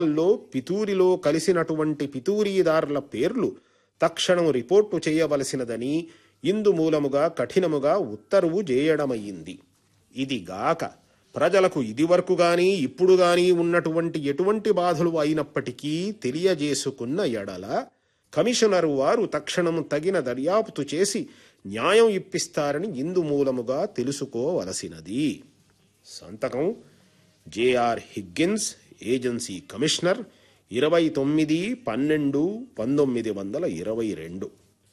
లో పితూరిలో కలిసినటువంటి పితూరీదారుల పేర్లు తక్షణం రిపోర్టు చేయవలసినదని ఇందు మూలముగా కఠినముగా ఉత్తర్వు చేయడమయ్యింది ఇదిగాక ప్రజలకు ఇదివరకు గాని ఇప్పుడు గాని ఉన్నటువంటి ఎటువంటి బాధలు అయినప్పటికీ తెలియజేసుకున్న ఎడల కమిషనరు వారు తక్షణం తగిన దర్యాప్తు చేసి న్యాయం ఇప్పిస్తారని ఇందు మూలముగా తెలుసుకోవలసినది సంతకం జేఆర్ హిగ్గిన్స్ ఏజెన్సీ కమిషనర్ ఇరవై తొమ్మిది పన్నెండు పంతొమ్మిది వందల ఇరవై రెండు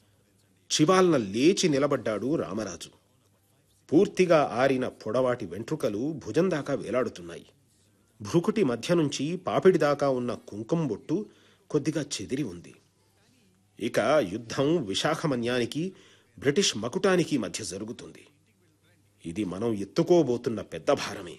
చివాల్న లేచి నిలబడ్డాడు రామరాజు పూర్తిగా ఆరిన పొడవాటి వెంట్రుకలు భుజం దాకా వేలాడుతున్నాయి భ్రుకుటి మధ్య నుంచి పాపిడి దాకా ఉన్న కుంకుమ బొట్టు కొద్దిగా చెదిరి ఉంది ఇక యుద్ధం విశాఖమన్యానికి బ్రిటిష్ మకుటానికి మధ్య జరుగుతుంది ఇది మనం ఎత్తుకోబోతున్న పెద్ద భారమే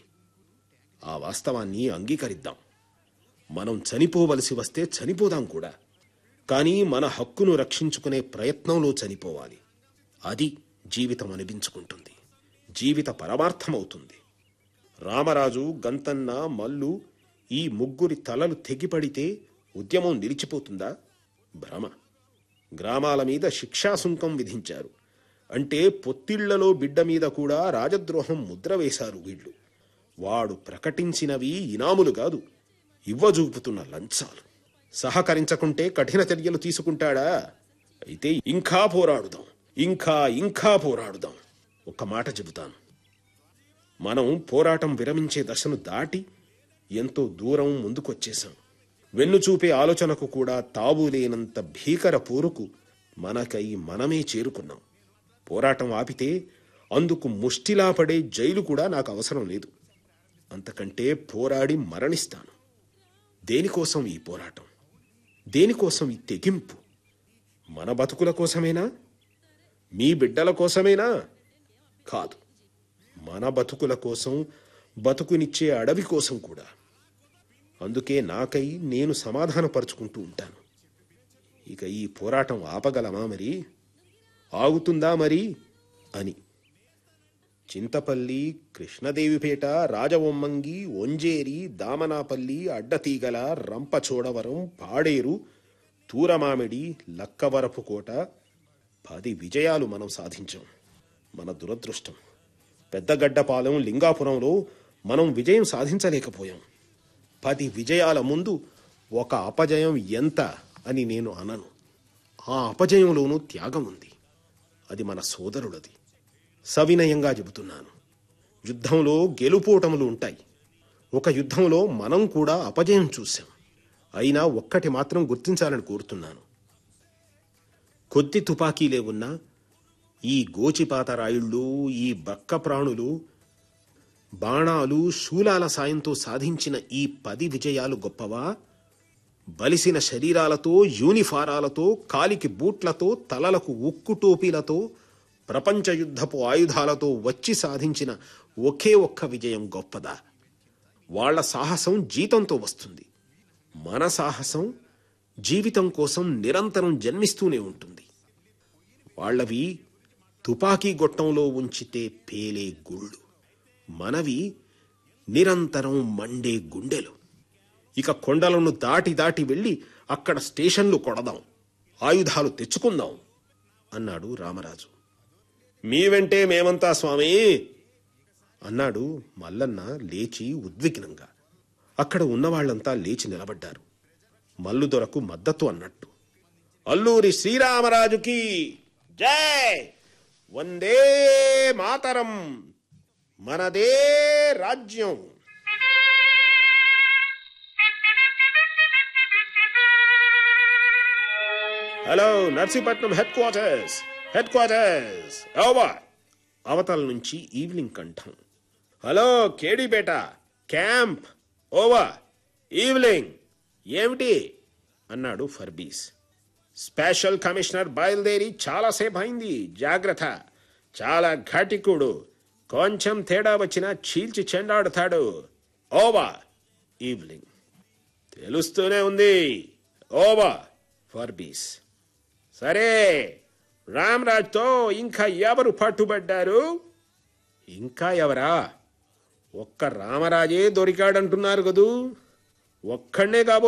ఆ వాస్తవాన్ని అంగీకరిద్దాం మనం చనిపోవలసి వస్తే చనిపోదాం కూడా కానీ మన హక్కును రక్షించుకునే ప్రయత్నంలో చనిపోవాలి అది జీవితం అనిపించుకుంటుంది జీవిత పరమార్థమవుతుంది రామరాజు గంతన్న మల్లు ఈ ముగ్గురి తలలు తెగిపడితే ఉద్యమం నిలిచిపోతుందా భ్రమ గ్రామాల మీద శిక్షాసుంకం విధించారు అంటే పొత్తిళ్లలో బిడ్డ మీద కూడా రాజద్రోహం ముద్ర వేశారు వీళ్ళు వాడు ప్రకటించినవి ఇనాములు కాదు ఇవ్వజూపుతున్న లంచాలు సహకరించకుంటే కఠిన చర్యలు తీసుకుంటాడా అయితే ఇంకా పోరాడుదాం ఇంకా ఇంకా పోరాడుదాం ఒక్క మాట చెబుతాను మనం పోరాటం విరమించే దశను దాటి ఎంతో దూరం ముందుకొచ్చేశాం వెన్నుచూపే ఆలోచనకు కూడా తావు లేనంత భీకర పోరుకు మనకై మనమే చేరుకున్నాం పోరాటం ఆపితే అందుకు ముష్టిలా పడే జైలు కూడా నాకు అవసరం లేదు అంతకంటే పోరాడి మరణిస్తాను దేనికోసం ఈ పోరాటం దేనికోసం ఈ తెగింపు మన బతుకుల కోసమేనా మీ బిడ్డల కోసమేనా కాదు మన బతుకుల కోసం బతుకునిచ్చే అడవి కోసం కూడా అందుకే నాకై నేను సమాధానపరుచుకుంటూ ఉంటాను ఇక ఈ పోరాటం ఆపగలమా మరి ఆగుతుందా మరి అని చింతపల్లి కృష్ణదేవిపేట రాజవొమ్మంగి ఒంజేరి దామనాపల్లి అడ్డతీగల రంపచోడవరం పాడేరు తూరమామిడి లక్కవరపు కోట పది విజయాలు మనం సాధించాం మన దురదృష్టం పెద్దగడ్డపాలెం లింగాపురంలో మనం విజయం సాధించలేకపోయాం పది విజయాల ముందు ఒక అపజయం ఎంత అని నేను అనను ఆ అపజయంలోనూ త్యాగం ఉంది అది మన సోదరులది సవినయంగా చెబుతున్నాను యుద్ధంలో గెలుపోటములు ఉంటాయి ఒక యుద్ధంలో మనం కూడా అపజయం చూశాం అయినా ఒక్కటి మాత్రం గుర్తించాలని కోరుతున్నాను కొద్ది తుపాకీలే ఉన్నా ఈ గోచిపాత రాయుళ్ళు ఈ బక్క ప్రాణులు బాణాలు శూలాల సాయంతో సాధించిన ఈ పది విజయాలు గొప్పవా బలిసిన శరీరాలతో యూనిఫారాలతో కాలికి బూట్లతో తలలకు ఉక్కు టోపీలతో ప్రపంచ యుద్ధపు ఆయుధాలతో వచ్చి సాధించిన ఒకే ఒక్క విజయం గొప్పదా వాళ్ళ సాహసం జీతంతో వస్తుంది మన సాహసం జీవితం కోసం నిరంతరం జన్మిస్తూనే ఉంటుంది వాళ్ళవి తుపాకీ గొట్టంలో ఉంచితే పేలే గుళ్ళు మనవి నిరంతరం మండే గుండెలు ఇక కొండలను దాటి దాటి వెళ్ళి అక్కడ స్టేషన్లు కొడదాం ఆయుధాలు తెచ్చుకుందాం అన్నాడు రామరాజు మీ వెంటే మేమంతా స్వామి అన్నాడు మల్లన్న లేచి ఉద్విగ్నంగా అక్కడ ఉన్నవాళ్లంతా లేచి నిలబడ్డారు మల్లుదొరకు మద్దతు అన్నట్టు అల్లూరి శ్రీరామరాజుకి జై వందే మాతరం మనదే రాజ్యం hello Narsipatnam headquarters headquarters over అవతల నుంచి ఈవినింగ్ కంఠం hello Kedipeta camp over evening ఏమిటి అన్నాడు ఫర్బీస్ స్పెషల్ కమిషనర్ బయలుదేరి చాలాసేపు అయింది జాగ్రత్త చాలా ఘటికుడు కొంచెం తేడా వచ్చినా చీల్చి చెండాడుతాడు ఓవర్ ఈవినింగ్ తెలుస్తూనే ఉంది ఓవర్ ఫర్బీస్ సరే రామ్రాజ్తో ఇంకా ఎవరు పట్టుబడ్డారు ఇంకా ఎవరా ఒక్క రామరాజే దొరికాడంటున్నారు కదూ ఒక్కడనే కాబో